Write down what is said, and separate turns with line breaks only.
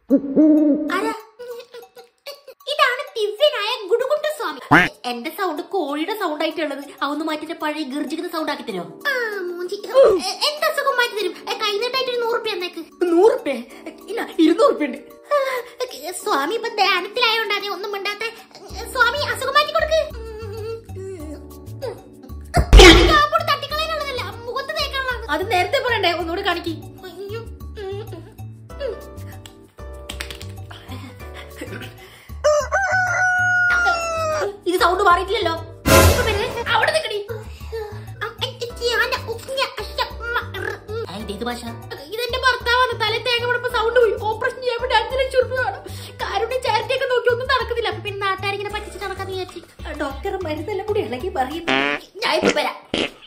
ആരാ ഇതാണ് ദിവ്യനായ ഗുഡുകുട്ട സ്വാമി എന്റെ സൗണ്ട് കോഴിയുടെ സൗണ്ട് ആയിട്ടുള്ളത് അതൊന്ന് മാറ്റിട്ട് പഴയ ഗർജിക്കുന്ന സൗണ്ട് ആക്കി തരുമോ എന്താ അസുഖം മാറ്റി തരും കൈനീട്ടായിട്ട് ഒരു നൂറുപ്യ എന്നേക്ക്
നൂറുപ്യ ഇല്ല ഇരുന്നൂറുപ്യ ഉണ്ട്
സ്വാമി ഇപ്പൊ ധ്യാനത്തിലായോണ്ടാണ് ഒന്നും മിണ്ടാത്ത സ്വാമി അസുഖം മാറ്റി കൊടുക്ക് കാപ്പോട് തട്ടിക്കളയാനുള്ളതല്ല മുഖത്ത് തേക്കാനുള്ളതാണ്
അത് നേരത്തെ പറയണ്ടേ ഒന്നുകൂടി കാണിക്ക്
അയ്യോ. ഉം, ഉം.
ഇത് സൗണ്ട് മാറിയിട്ടില്ലല്ലോ
ഇപ്പൊ വരുന്നേ?
അവിടെ നിൽക്കടി
ആ, എ, എ, ധ്യാന, ഉജ്ഞ, അശ്ശ, മ, റ്, ഉം.
ഇത് ഭാഷ
ഇതെന്റെ ഭർത്താവാണ് തല തേങ്ങ വിടുമ്പോ സൗണ്ട് പോയി ഓപ്പറേഷൻ ചെയ്യാൻ വേണ്ടി അഞ്ചു ലക്ഷം രൂപ വേണം കാരുടെ ചാരിറ്റി ഒക്കെ നോക്കി ഒന്നും നടക്കുന്നില്ല അപ്പൊ പിന്നെ നാട്ടുകാരിങ്ങനെ പറ്റിച്ചിട്ട് നടക്കാന്ന് വിചാരിച്ചു
ഡോക്ടർ മരുന്നെല്ലാം കൂടി ഇളകി പറയുന്നു
ഞാൻ ഇപ്പൊ വരാം